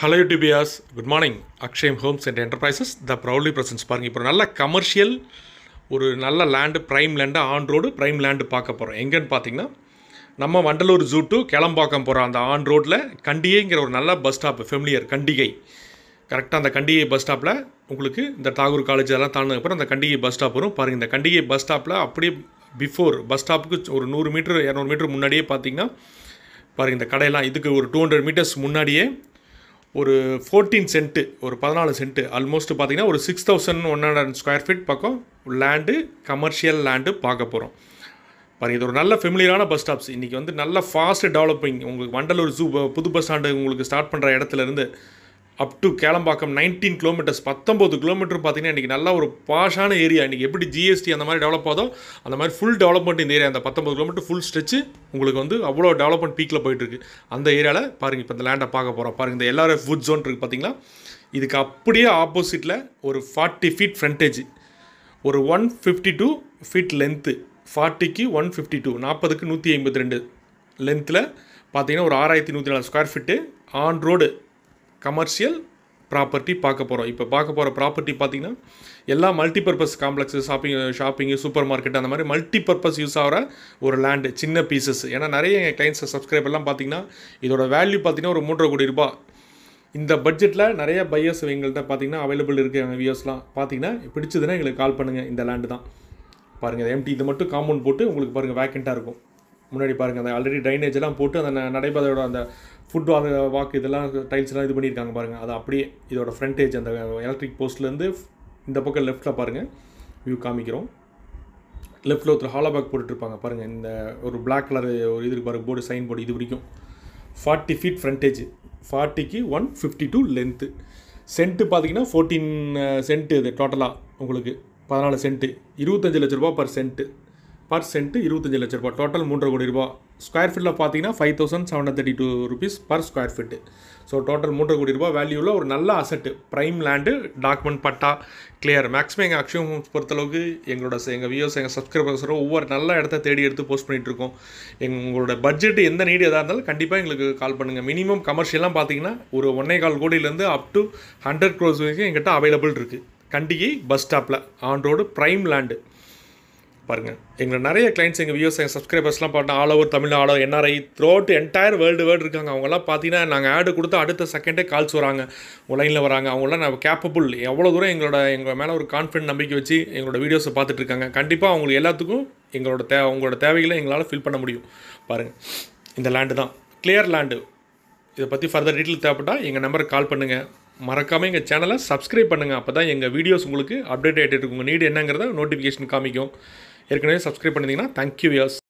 hello YouTubians good morning Akshayam homes and enterprises the proudly presents பாருங்கள் இப்போ ஒரு நல்ல கமர்ஷியல் ஒரு நல்ல land prime land on road prime land பார்க்க போகிறோம் எங்கன்னு பார்த்தீங்கன்னா நம்ம வண்டலூர் ஜூ டு கிளம்பாக்கம் போகிற அந்த ஆன் ரோட்டில் கண்டிகைங்கிற ஒரு நல்ல பஸ் ஸ்டாப் ஃபெமிலியர் கண்டிகை கரெக்டாக அந்த கண்டிகை பஸ் ஸ்டாப்பில் உங்களுக்கு இந்த தாகூர் காலேஜ் அதெல்லாம் தாண்டினதுக்கப்புறம் அந்த கண்டிகை பஸ் ஸ்டாப் வரும் பாருங்கள் இந்த கண்டிகை பஸ் ஸ்டாப்பில் அப்படியே பிஃபோர் பஸ் ஸ்டாப்புக்கு ஒரு நூறு மீட்டர் இரநூறு மீட்டர் முன்னாடியே பார்த்தீங்கன்னா பாருங்கள் இந்த கடையெல்லாம் இதுக்கு ஒரு டூ ஹண்ட்ரட் மீட்டர்ஸ் முன்னாடியே ஒரு ஃபோர்டீன் சென்ட்டு ஒரு பதினாலு சென்ட்டு ஆல்மோஸ்ட் பார்த்தீங்கன்னா ஒரு six thousand one hundred square feet பக்கம் லேண்டு கமர்ஷியல் லேண்டு பார்க்க போகிறோம் பாருங்க இது ஒரு நல்ல ஃபெமிலியரான பஸ் ஸ்டாப்ஸ் இன்றைக்கி வந்து நல்ல ஃபாஸ்ட் டெவலப்பிங் உங்களுக்கு வண்டலூர் ஜூ புது பஸ் ஸ்டாண்டு உங்களுக்கு ஸ்டார்ட் பண்ணுற இடத்துலேருந்து up to Kelambakkam nineteen kilometres பத்தொம்போது கிலோமீட்டர் பார்த்தீங்கன்னா இன்றைக்கி நல்ல ஒரு பாஷான ஏரியா இன்றைக்கி எப்படி ஜிஎஸ்டி அந்த மாதிரி டெவலப் ஆதோ அந்த மாதிரி ஃபுல் டெவலப்மெண்ட் இந்த ஏரியா அந்த பத்தொம்பது கிலோமீட்டர் ஃபுல் ஸ்ட்ரெச்சு உங்களுக்கு வந்து அவ்வளோ டெவலப்மெண்ட் பீக்கில் போயிட்டுருக்கு அந்த ஏரியாவில் பாருங்கள் இப்போ இந்த லேண்டை பார்க்க போகிறோம் பாருங்கள் இந்த எல்லாரும் ஃபுட் ஜோன் இருக்குது பார்த்தீங்களா இதுக்கு அப்படியே ஆப்போசிட்டில் ஒரு ஃபார்ட்டி ஃபீட் ஃப்ரண்டேஜ் ஒரு one fifty two feet length ஃபார்ட்டிக்கு ஒன் ஃபிஃப்டி டூ நாற்பதுக்கு நூற்றி ஐம்பத்தி ரெண்டு லென்த்தில் பார்த்தீங்கன்னா ஒரு ஆறாயிரத்தி நூற்றி நாலு square feet on road commercial property பார்க்க போகிறோம் இப்போ பார்க்க போகிற ப்ராப்பர்ட்டி பார்த்தீங்கன்னா எல்லா multipurpose complex shopping shopping supermarket அந்த மாதிரி மல்டிபர்பஸ் யூஸ் ஆகிற ஒரு லேண்டு சின்ன பீசஸ் ஏன்னா நிறைய எங்கள் கிளைண்ட்ஸ் சப்ஸ்கிரைபர்லாம் பார்த்தீங்கன்னா இதோட வேல்யூ பார்த்தீங்கன்னா ஒரு மூன்றரை கோடி ரூபாய் இந்த பட்ஜெட்டில் நிறைய பையர்ஸ் எங்கள்கிட்ட பார்த்தீங்கன்னா அவைலபிள் இருக்குது எங்கள் வியூஸ்லாம் பார்த்தீங்கன்னா பிடிச்சதுன்னா எங்களுக்கு கால் பண்ணுங்கள் இந்த லேண்டு தான் பாருங்கள் எம்டி இது மட்டும் காம்பவுண்ட் போட்டு உங்களுக்கு பாருங்கள் வேக்கண்ட்டாக இருக்கும் முன்னாடி பாருங்கள் அந்த ஆல்ரெடி ட்ரைனேஜ் எல்லாம் போட்டு அந்த ந- நடைபாதையோட அந்த ஃபுட் அந்த வாக்கு இதெல்லாம் டைல்ஸ் எல்லாம் இது பண்ணியிருக்காங்க பாருங்கள் அது அப்படியே இதோட ஃப்ரண்டேஜ் அந்த எலக்ட்ரிக் போஸ்ட்லேருந்து இந்த பக்கம் லெஃப்ட்டில் பாருங்கள் வியூ காமிக்கிறோம் லெஃப்ட்டில் ஒருத்தர் ஹாலோபேக் போட்டுட்ருப்பாங்க பாருங்கள் இந்த ஒரு Black கலர் ஒரு இது இருக்கு பாருங்க போர்டு சைன் போர்டு இது வரைக்கும் ஃபார்ட்டி ஃபீட் ஃப்ரண்டேஜ் ஃபார்ட்டிக்கு one fifty two length cent பார்த்தீங்கன்னா ஃபோர்டீன் சென்ட்டு இது டோட்டலாக உங்களுக்கு பதினாலு சென்ட்டு இருபத்தஞ்சு லட்ச ரூபா பர் சென்ட்டு பர் சென்ட்டு இருபத்தஞ்சு லட்ச ரூபா டோட்டல் மூன்றரை கோடி ரூபா ஸ்கொயர் ஃபீட்டில் பார்த்தீங்கன்னா five thousand seven thirty two rupees per square feet so total மூன்றரை கோடி ரூபாய் வேல்யூவில் ஒரு நல்ல asset prime land document patta clear maximum எங்கள் அக்ஷயம் ஹோம்ஸ் பொறுத்தளவுக்கு எங்களோட எங்கள் வியூஸ் எங்கள் சப்ஸ்கிரைபர்ஸரும் ஒவ்வொரு நல்ல இடத்த தேடி எடுத்து போஸ்ட் பண்ணிட்டு இருக்கோம் எங்களோட பட்ஜெட் எந்த நீடு எதாக இருந்தாலும் கண்டிப்பாக எங்களுக்கு கால் பண்ணுங்கள் மினிமம் கமர்ஷியலாம் பார்த்தீங்கன்னா ஒரு ஒன்றே கால் கோடியிலேருந்து அப் டு ஹண்ட்ரட் க்ரோஸ் வரைக்கும் எங்கிட்ட அவைலபிள் இருக்குது கண்டிகை பஸ் ஸ்டாப்பில் ஆன் ரோடு ப்ரைம் லேண்டு பாருங்கள் எங்களை நிறைய கிளைண்ட்ஸ் எங்கள் வியூஸ் எங்கள் சப்ஸ்கிரைபர்ஸ்லாம் பார்த்தா all over Tamil all over NRI throughout entire world world இருக்காங்க அவங்கெல்லாம் பார்த்தீங்கன்னா நாங்கள் ஆடு கொடுத்து அடுத்த செகண்டே கால்ஸ் வராங்க லைனில் வராங்க அவங்களாம் நான் கேப்பபிள் எவ்வளோ தூரம் எங்களோட எங்கள் மேலே ஒரு கான்ஃபிடென்ட் நம்பிக்கை வச்சு எங்களோட வீடியோஸை பார்த்துட்டு இருக்காங்க கண்டிப்பாக அவங்களுக்கு எல்லாத்துக்கும் எங்களோட தே அவங்களோட தேவைகளை எங்களால் ஃபில் பண்ண முடியும் பாருங்கள் இந்த லேண்டு தான் கிளியர் லேண்டு இதை பற்றி ஃபர்தர் டீட்டெயில் தேவைப்பட்டால் எங்கள் நம்பருக்கு கால் பண்ணுங்கள் மறக்காமல் எங்கள் சேனலை சப்ஸ்கிரைப் பண்ணுங்கள் அப்போ தான் எங்கள் வீடியோஸ் உங்களுக்கு அப்டேட் ஆகிட்டு இருக்கும் உங்கள் நீடு என்னங்கிறத நோட்டிஃபிகேஷன் காமிக்கும் ஏற்கனவே சப்ஸ்கிரைப் பண்ணியிருந்தீங்கன்னா தேங்க்யூ வியர்ஸ்